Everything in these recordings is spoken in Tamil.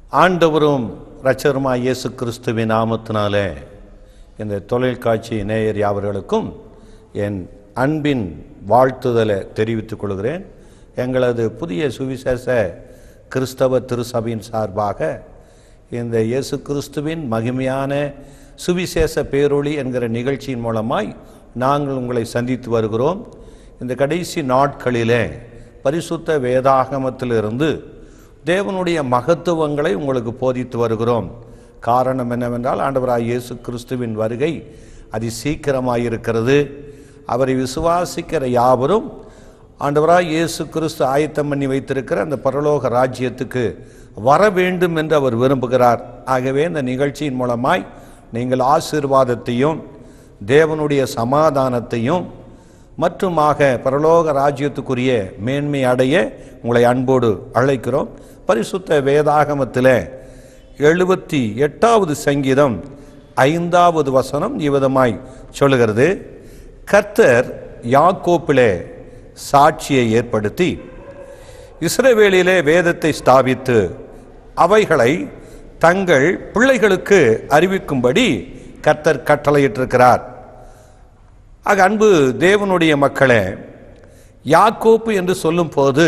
ஆண்டவரும் இரட்சகருமாய் இயேசு கிறிஸ்துவின் நாமத்தினாலே இந்த தொழிற்காட்சி நேயர் யாவர்களுக்கும் என் அன்பின் வாழ்த்துதலை தெரிவித்துக் கொள்கிறேன் எங்களது புதிய சுவிசேஷ கிறிஸ்தவ திருசபையின் சார்பாக இந்த இயேசு கிறிஸ்துவின் மகிமையான சுவிசேஷ பேரொளி என்கிற நிகழ்ச்சியின் மூலமாய் நாங்கள் உங்களை சந்தித்து வருகிறோம் இந்த கடைசி நாட்களிலே பரிசுத்த வேதாகமத்திலிருந்து தேவனுடைய மகத்துவங்களை உங்களுக்கு போதித்து வருகிறோம் காரணம் என்னவென்றால் ஆண்டவராய் இயேசு கிறிஸ்துவின் வருகை அதி சீக்கிரமாயிருக்கிறது அவரை விசுவாசிக்கிற யாவரும் ஆண்டவராய் இயேசு கிறிஸ்து ஆயத்தம் பண்ணி வைத்திருக்கிற அந்த பரலோக ராஜ்யத்துக்கு வர வேண்டும் என்று அவர் விரும்புகிறார் ஆகவே இந்த நிகழ்ச்சியின் மூலமாய் நீங்கள் ஆசீர்வாதத்தையும் தேவனுடைய சமாதானத்தையும் மற்றுமாக பரலோக ராஜ்யத்துக்குரிய மேன்மை அடைய உங்களை அன்போடு அழைக்கிறோம் பரிசுத்த வேதாகமத்தில் எழுபத்தி எட்டாவது சங்கீதம் ஐந்தாவது வசனம் இவ்விதமாய் சொல்லுகிறது கர்த்தர் யாக்கோப்பிலே சாட்சியை ஏற்படுத்தி இஸ்ரவேலிலே வேதத்தை ஸ்தாபித்து அவைகளை தங்கள் பிள்ளைகளுக்கு அறிவிக்கும்படி கர்த்தர் கட்டளையிட்டிருக்கிறார் ஆக அன்பு தேவனுடைய மக்களே யாக்கோப்பு என்று சொல்லும்போது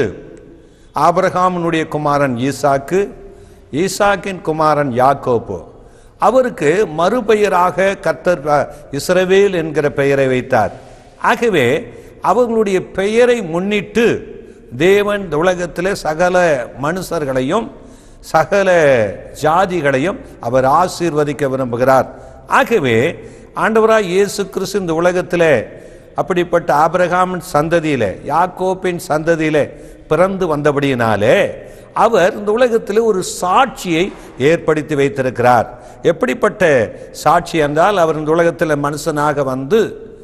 ஆபிரகாமனுடைய குமாரன் ஈசாக்கு ஈசாக்கின் குமாரன் யாக்கோப்பு அவருக்கு மறுபெயராக கர்த்தர் அ, இஸ்ரவேல் என்கிற பெயரை வைத்தார் ஆகவே அவர்களுடைய பெயரை முன்னிட்டு தேவன் இந்த உலகத்திலே சகல மனுஷர்களையும் சகல ஜாதிகளையும் அவர் ஆசீர்வதிக்க விரும்புகிறார் ஆகவே ஆண்டவராய் இயேசு கிறிஸ்து இந்த உலகத்திலே அப்படிப்பட்ட ஆபிரகாமின் சந்ததியிலே யாக்கோப்பின் சந்ததியிலே பிறந்து வந்தபடியினாலே அவர் இந்த உலகத்தில் ஒரு சாட்சியை ஏற்படுத்தி வைத்திருக்கிறார் எப்படிப்பட்ட சாட்சி என்றால் அவர் இந்த உலகத்தில் மனுஷனாக வந்து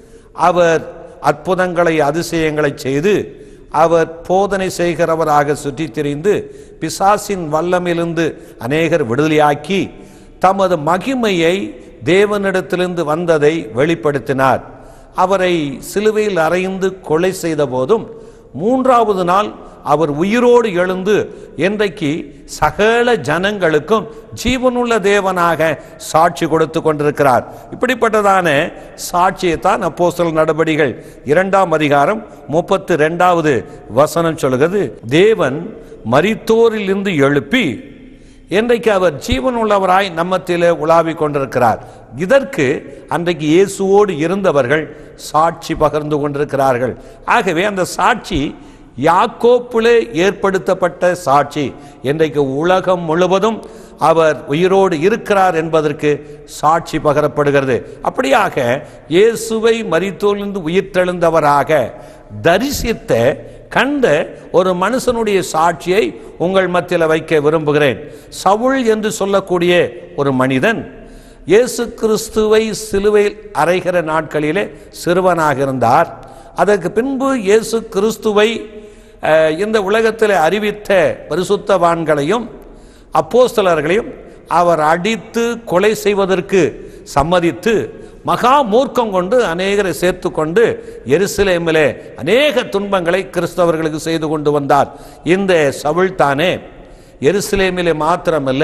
அவர் அற்புதங்களை அதிசயங்களை செய்து அவர் போதனை செய்கிறவராக சுற்றித் திரிந்து பிசாசின் வல்லமிலிருந்து அநேகர் விடுதலையாக்கி தமது மகிமையை தேவனிடத்திலிருந்து வந்ததை வெளிப்படுத்தினார் அவரை சிலுவையில் அறைந்து கொலை செய்த போதும் மூன்றாவது நாள் அவர் உயிரோடு எழுந்து இன்றைக்கு சகல ஜனங்களுக்கும் ஜீவனுள்ள தேவனாக சாட்சி கொடுத்து கொண்டிருக்கிறார் இப்படிப்பட்டதான சாட்சியை தான் அப்போஸ்தலர் நடபடிகள் இரண்டாம் அதிகாரம் முப்பத்து ரெண்டாவது வசனம் சொல்கிறது தேவன் மரித்தோரிலிருந்து எழுப்பி இன்றைக்கு அவர் ஜீவனுள்ளவராய் நம்மத்திலே உலாவிக் கொண்டிருக்கிறார் இதற்கு அன்றைக்கு இயேசுவோடு இருந்தவர்கள் சாட்சி பகிர்ந்து கொண்டிருக்கிறார்கள் ஆகவே அந்த சாட்சி யாக்கோப்பிலே ஏற்படுத்தப்பட்ட சாட்சி இன்றைக்கு உலகம் முழுவதும் அவர் உயிரோடு இருக்கிறார் என்பதற்கு சாட்சி பகரப்படுகிறது அப்படியாக இயேசுவை மரித்தோலிருந்து உயிர்த்தெழுந்தவராக தரிசித்த கண்ட ஒரு மனுஷனுடைய சாட்சியை உங்கள் மத்தியில் வைக்க விரும்புகிறேன் சவுல் என்று சொல்லக்கூடிய ஒரு மனிதன் இயேசு கிறிஸ்துவை சிலுவையில் அறைகிற நாட்களிலே சிறுவனாக இருந்தார் அதற்கு பின்பு இயேசு கிறிஸ்துவை அஹ், இந்த உலகத்தில் அறிவித்த பரிசுத்தவான்களையும் அப்போஸ்தலர்களையும் அவர் அடித்து கொலை செய்வதற்கு சம்மதித்து மகா மூர்க்கம் கொண்டு அநேகரை சேர்த்து கொண்டு எருசலேமிலே அநேக துன்பங்களை கிறிஸ்தவர்களுக்கு செய்து கொண்டு வந்தார் இந்த சவுல் தானே எருசலேமிலே மாத்திரமல்ல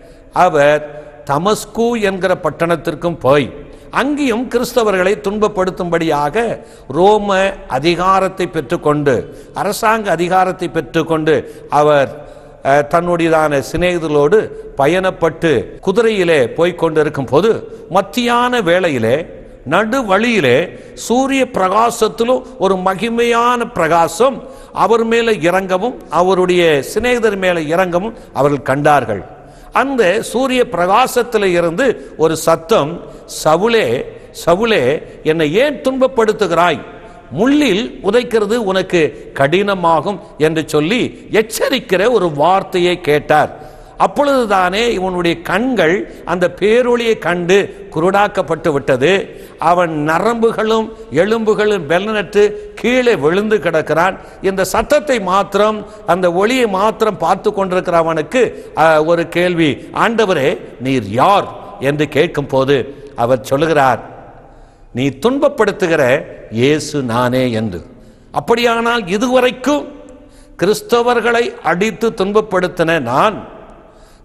அவர் தமஸ்கு என்கிற பட்டணத்திற்கும் போய் அங்கேயும் கிறிஸ்தவர்களை துன்பப்படுத்தும்படியாக ரோம அதிகாரத்தை பெற்றுக்கொண்டு அரசாங்க அதிகாரத்தை பெற்றுக்கொண்டு அவர் அஹ், தன்னுடையதான சிநேகிதர்களோடு பயணப்பட்டு குதிரையிலே போய்க் கொண்டிருக்கும் போது மத்தியான வேளையிலே நடு வழியிலே சூரிய பிரகாசத்திலும் ஒரு மகிமையான பிரகாசம் அவர் மேலே இறங்கவும் அவருடைய சிநேகிதர் மேலே இறங்கவும் அவர்கள் கண்டார்கள் அந்த சூரிய பிரகாசத்தில் இருந்து ஒரு சத்தம் சவுலே சவுலே என்னை ஏன் துன்பப்படுத்துகிறாய் முள்ளில் உதைக்கிறது உனக்கு கடினமாகும் என்று சொல்லி எச்சரிக்கிற ஒரு வார்த்தையை கேட்டார் அப்பொழுதுதானே இவனுடைய கண்கள் அந்த பேரொளியை கண்டு குருடாக்கப்பட்டு விட்டது அவன் நரம்புகளும் எலும்புகளும் வெள்ளனற்று கீழே விழுந்து கிடக்கிறான் இந்த சத்தத்தை மாத்திரம் அந்த ஒளியை மாத்திரம் பார்த்து கொண்டிருக்கிற அவனுக்கு அஹ், ஒரு கேள்வி ஆண்டவரே நீர் யார் என்று கேட்கும் போது அவர் சொல்லுகிறார் நீ துன்பப்படுத்துகிற இயேசு நானே என்று அப்படியானால் இதுவரைக்கும் கிறிஸ்தவர்களை அடித்து துன்பப்படுத்தின நான்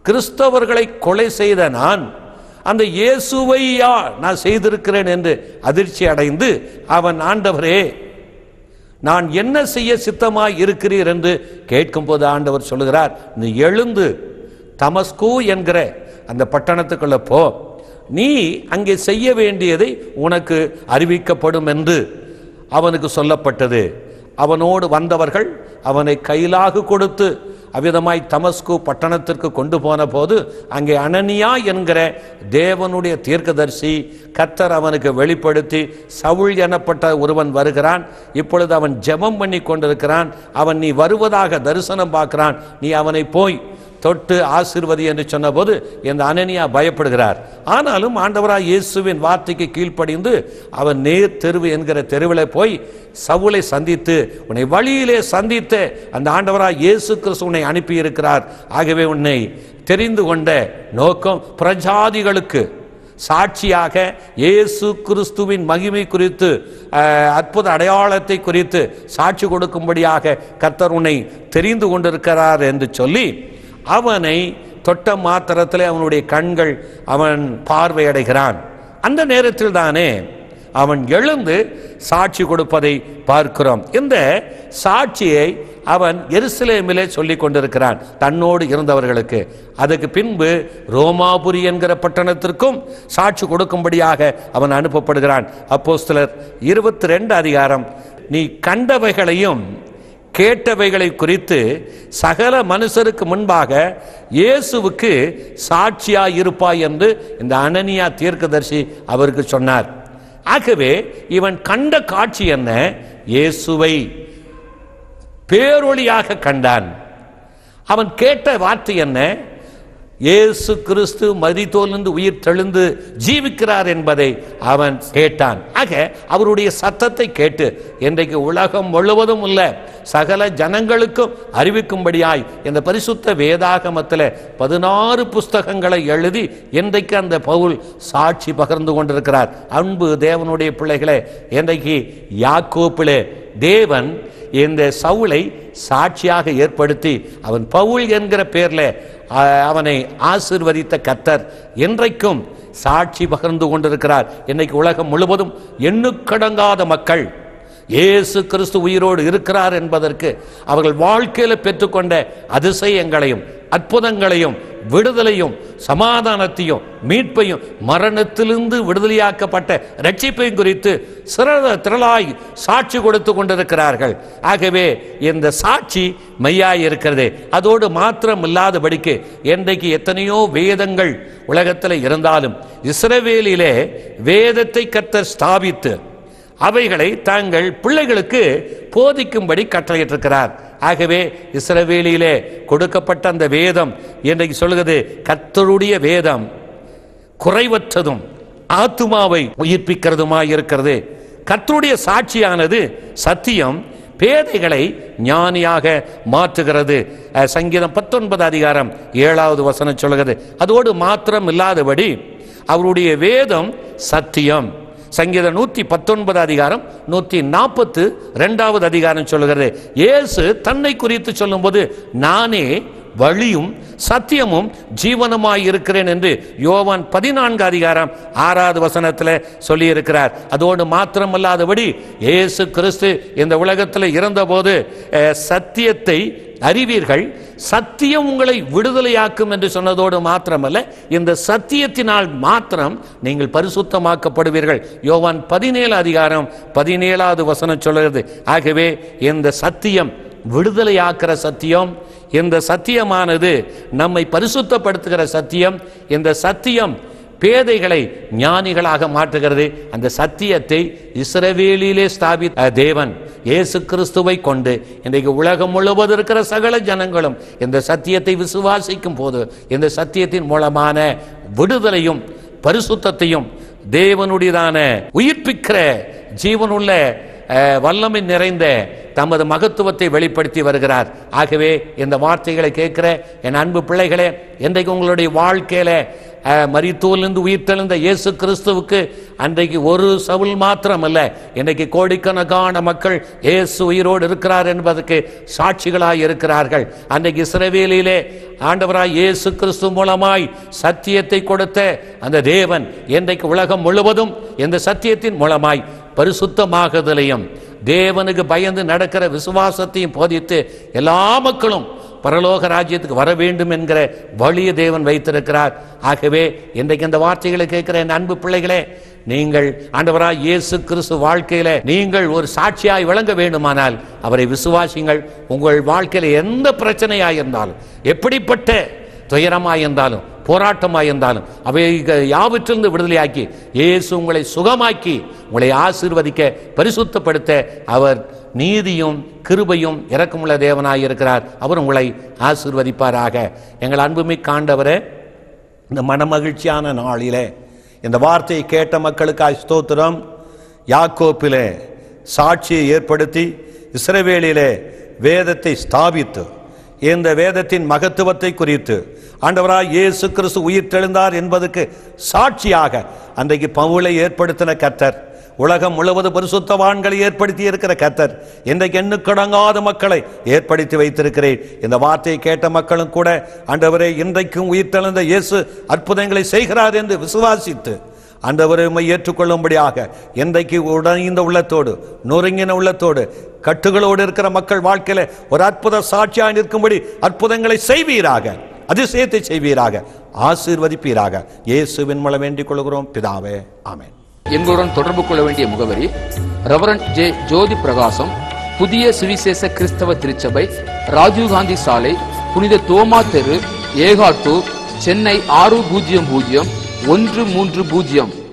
கிறிஸ்தவர்களை கொலை செய்த நான் அந்த இயேசுவையா நான் செய்திருக்கிறேன் என்று அதிர்ச்சி அடைந்து அவன் ஆண்டவரே நான் என்ன செய்ய சித்தமாய் இருக்கிறீர் என்று கேட்கும்போது ஆண்டவர் சொல்லுகிறார் நீ எழுந்து தமஸ்கு என்கிற அந்த பட்டணத்துக்குள்ள போ நீ அங்கே செய்ய வேண்டியதை உனக்கு அறிவிக்கப்படும் என்று அவனுக்கு சொல்லப்பட்டது அவனோடு வந்தவர்கள் அவனை கையிலாக கொடுத்து அவ்விதமாய் தமஸ்கு பட்டணத்திற்கு கொண்டு போன போது அங்கே அனனியா என்கிற தேவனுடைய தீர்க்கதரிசி கத்தர் அவனுக்கு வெளிப்படுத்தி சவுல் எனப்பட்ட ஒருவன் வருகிறான் இப்பொழுது அவன் ஜெபம் பண்ணி கொண்டிருக்கிறான் அவன் நீ வருவதாக தரிசனம் பார்க்கிறான் நீ அவனை போய் தொட்டு ஆசீர்வதி என்று சொன்னபோது இந்த அனனியா பயப்படுகிறார் ஆனாலும் ஆண்டவராய் இயேசுவின் வார்த்தைக்கு கீழ்ப்படிந்து அவன் நேர் தெருவு என்கிற தெருவில் போய் சவுலை சந்தித்து உன்னை வழியிலே சந்தித்து அந்த ஆண்டவராய் இயேசு கிறிஸ்து உன்னை அனுப்பி இருக்கிறார் ஆகவே உன்னை தெரிந்து கொண்ட நோக்கம் பிரஜாதிகளுக்கு சாட்சியாக இயேசு கிறிஸ்துவின் மகிமை குறித்து அஹ், அற்புத அடையாளத்தை குறித்து சாட்சி கொடுக்கும்படியாக கர்த்தர் உன்னை தெரிந்து கொண்டிருக்கிறார் என்று சொல்லி அவனை தொட்ட மாத்திரத்தில் அவனுடைய கண்கள் அவன் பார்வையடைகிறான் அந்த நேரத்தில் தானே அவன் எழுந்து சாட்சி கொடுப்பதை பார்க்கிறோம் இந்த சாட்சியை அவன் எருசலேமிலே சொல்லிக் கொண்டிருக்கிறான் தன்னோடு இருந்தவர்களுக்கு அதுக்கு பின்பு ரோமாபுரி என்கிற பட்டணத்திற்கும் சாட்சி கொடுக்கும்படியாக அவன் அனுப்பப்படுகிறான் அப்போஸ்தலர் இருபத்தி ரெண்டு அதிகாரம் நீ கண்டவைகளையும் கேட்டவைகளை குறித்து சகல மனுஷருக்கு முன்பாக இயேசுவுக்கு சாட்சியாய் இருப்பாய் என்று இந்த அனனியா தீர்க்கதரிசி அவருக்கு சொன்னார் ஆகவே இவன் கண்ட காட்சி என்ன இயேசுவை பேரொளியாக கண்டான் அவன் கேட்ட வார்த்தை என்ன இயேசு கிறிஸ்து மரித்தோலிருந்து உயிர் தெழுந்து ஜீவிக்கிறார் என்பதை அவன் கேட்டான் ஆக அவருடைய சத்தத்தை கேட்டு இன்றைக்கு உலகம் முழுவதும் உள்ள சகல ஜனங்களுக்கும் அறிவிக்கும்படியாய் இந்த பரிசுத்த வேதாகமத்தில் பதினாறு புஸ்தகங்களை எழுதி இன்றைக்கு அந்த பவுல் சாட்சி பகிர்ந்து கொண்டிருக்கிறார் அன்பு தேவனுடைய பிள்ளைகளே இன்றைக்கு யாக்கோப்பிலே தேவன் இந்த சவுலை சாட்சியாக ஏற்படுத்தி அவன் பவுல் என்கிற பேர்ல அஹ், அவனை ஆசீர்வதித்த கத்தர் இன்றைக்கும் சாட்சி பகிர்ந்து கொண்டிருக்கிறார் இன்னைக்கு உலகம் முழுவதும் எண்ணுக்கடங்காத மக்கள் இயேசு கிறிஸ்து உயிரோடு இருக்கிறார் என்பதற்கு அவர்கள் வாழ்க்கையில் பெற்றுக்கொண்ட அதிசயங்களையும் அற்புதங்களையும் விடுதலையும் சமாதானத்தையும் மீட்பையும் மரணத்திலிருந்து விடுதலையாக்கப்பட்ட ரட்சிப்பையும் குறித்து சிறந்த திரளாய் சாட்சி கொடுத்து கொண்டிருக்கிறார்கள் ஆகவே இந்த சாட்சி மெய்யாய் இருக்கிறது அதோடு மாத்திரம் இல்லாதபடிக்கு இன்றைக்கு எத்தனையோ வேதங்கள் உலகத்தில் இருந்தாலும் இஸ்ரவேலிலே வேதத்தை கத்தர் ஸ்தாபித்து அவைகளை தாங்கள் பிள்ளைகளுக்கு போதிக்கும்படி கட்டளையிட்டிருக்கிறார் ஆகவே இஸ்ரவேலியிலே கொடுக்கப்பட்ட அந்த வேதம் இன்றைக்கு சொல்கிறது கர்த்தருடைய வேதம் குறைவற்றதும் ஆத்துமாவை உயிர்ப்பிக்கிறதுமாய் இருக்கிறது கர்த்தருடைய சாட்சியானது சத்தியம் பேதைகளை ஞானியாக மாற்றுகிறது அஹ், சங்கீதம் பத்தொன்பது அதிகாரம் ஏழாவது வசனம் சொல்கிறது அதோடு மாத்திரம் இல்லாதபடி அவருடைய வேதம் சத்தியம் சங்கீதம் நூற்றி பத்தொன்பது அதிகாரம் நூற்றி நாற்பத்து ரெண்டாவது அதிகாரம் சொல்லுகிறது இயேசு தன்னை குறித்து சொல்லும்போது நானே வழியும் சத்தியமும் ஜீவனமாய் இருக்கிறேன் என்று யோவான் பதினான்கு அதிகாரம் ஆறாவது வசனத்தில் சொல்லியிருக்கிறார் அதோடு மாத்திரமல்லாதபடி இயேசு கிறிஸ்து இந்த உலகத்தில் இருந்தபோது அஹ், சத்தியத்தை அறிவீர்கள் சத்தியம் உங்களை விடுதலையாக்கும் என்று சொன்னதோடு மாத்திரமல்ல இந்த சத்தியத்தினால் மாத்திரம் நீங்கள் பரிசுத்தமாக்கப்படுவீர்கள் யோவான் பதினேழு அதிகாரம் பதினேழாவது வசனம் சொல்கிறது ஆகவே இந்த சத்தியம் விடுதலையாக்குற சத்தியம் இந்த சத்தியமானது நம்மை பரிசுத்தப்படுத்துகிற சத்தியம் இந்த சத்தியம் பேதைகளை ஞானிகளாக மாற்றுகிறது அந்த சத்தியத்தை இஸ்ரவேலிலே ஸ்தாபித்த தேவன் இயேசு கிறிஸ்துவை கொண்டு இன்றைக்கு உலகம் முழுவதும் இருக்கிற சகல ஜனங்களும் இந்த சத்தியத்தை விசுவாசிக்கும் போது இந்த சத்தியத்தின் மூலமான விடுதலையும் பரிசுத்தத்தையும் தேவனுடையதான உயிர்ப்பிக்கிற ஜீவனுள்ள அஹ், வல்லமை நிறைந்த தமது மகத்துவத்தை வெளிப்படுத்தி வருகிறார் ஆகவே இந்த வார்த்தைகளை கேட்கிற என் அன்பு பிள்ளைகளே இன்றைக்கு உங்களுடைய வாழ்க்கையில அஹ், மரித்தோலிருந்து உயிர்த்தெழுந்த இயேசு கிறிஸ்துவுக்கு அன்றைக்கு ஒரு சவுல் மாத்திரமல்ல இன்றைக்கு கோடிக்கணக்கான மக்கள் இயேசு உயிரோடு இருக்கிறார் என்பதற்கு சாட்சிகளாய் இருக்கிறார்கள் அன்றைக்கு இஸ்ரவேலிலே ஆண்டவராய் இயேசு கிறிஸ்து மூலமாய் சத்தியத்தை கொடுத்த அந்த தேவன் இன்றைக்கு உலகம் முழுவதும் இந்த சத்தியத்தின் மூலமாய் பரிசுத்தமாகுதலையும் தேவனுக்கு பயந்து நடக்கிற விசுவாசத்தையும் போதித்து எல்லா மக்களும் பரலோக ராஜ்யத்துக்கு வர வேண்டும் என்கிற வழியை தேவன் வைத்திருக்கிறார் ஆகவே இன்றைக்கு இந்த வார்த்தைகளை கேட்கிற என் அன்பு பிள்ளைகளே நீங்கள் ஆண்டவராய் இயேசு கிறிஸ்து வாழ்க்கையில நீங்கள் ஒரு சாட்சியாய் விளங்க வேண்டுமானால் அவரை விசுவாசிங்கள் உங்கள் வாழ்க்கையில எந்த பிரச்சனையாய் இருந்தாலும் எப்படிப்பட்ட துயரமாய் இருந்தாலும் போராட்டமாய் இருந்தாலும் அவை யாவற்றிலிருந்து விடுதலையாக்கி இயேசு உங்களை சுகமாக்கி உங்களை ஆசீர்வதிக்க பரிசுத்தப்படுத்த அவர் நீதியும் கிருபையும் இரக்கமுள்ள தேவனாய் இருக்கிறார் அவர் உங்களை ஆசீர்வதிப்பாராக எங்கள் அன்புமிக்க ஆண்டவரே இந்த மனமகிழ்ச்சியான நாளிலே இந்த வார்த்தையை கேட்ட மக்களுக்காய் ஸ்தோத்திரம் யாக்கோப்பிலே சாட்சியை ஏற்படுத்தி இஸ்ரவேலிலே வேதத்தை ஸ்தாபித்து இந்த வேதத்தின் மகத்துவத்தை குறித்து ஆண்டவராய் இயேசு கிறிஸ்து உயிர் தெழுந்தார் என்பதற்கு சாட்சியாக அன்றைக்கு பவுலை ஏற்படுத்தின கத்தர் உலகம் முழுவதும் பரிசுத்தவான்களை ஏற்படுத்தி இருக்கிற கத்தர் இன்றைக்கு எண்ணுக்கடங்காத மக்களை ஏற்படுத்தி வைத்திருக்கிறேன் இந்த வார்த்தையை கேட்ட மக்களும் கூட ஆண்டவரே இன்றைக்கும் உயிர் தெழுந்த இயேசு அற்புதங்களை செய்கிறார் என்று விசுவாசித்து ஆண்டவரை உம்மை ஏற்றுக்கொள்ளும்படியாக இன்றைக்கு உடைந்த உள்ளத்தோடு நொறுங்கின உள்ளத்தோடு கட்டுகளோடு இருக்கிற மக்கள் வாழ்க்கையில ஒரு அற்புத சாட்சியாய் நிற்கும்படி அற்புதங்களை செய்வீராக அதிசயத்தை செய்வீராக ஆசீர்வதிப்பீராக இயேசுவின் மூலம் வேண்டிக் கொள்கிறோம் பிதாவே ஆமென் எங்களுடன் தொடர்பு கொள்ள வேண்டிய முகவரி ரெவரண்ட் ஜே ஜோதி பிரகாசம் புதிய சுவிசேஷ கிறிஸ்தவ திருச்சபை ராஜீவ்காந்தி சாலை புனித தோமா தெரு ஏகாட்டூர் சென்னை ஆறு பூஜ்ஜியம் பூஜ்ஜியம் ஒன்று மூன்று பூஜ்ஜியம்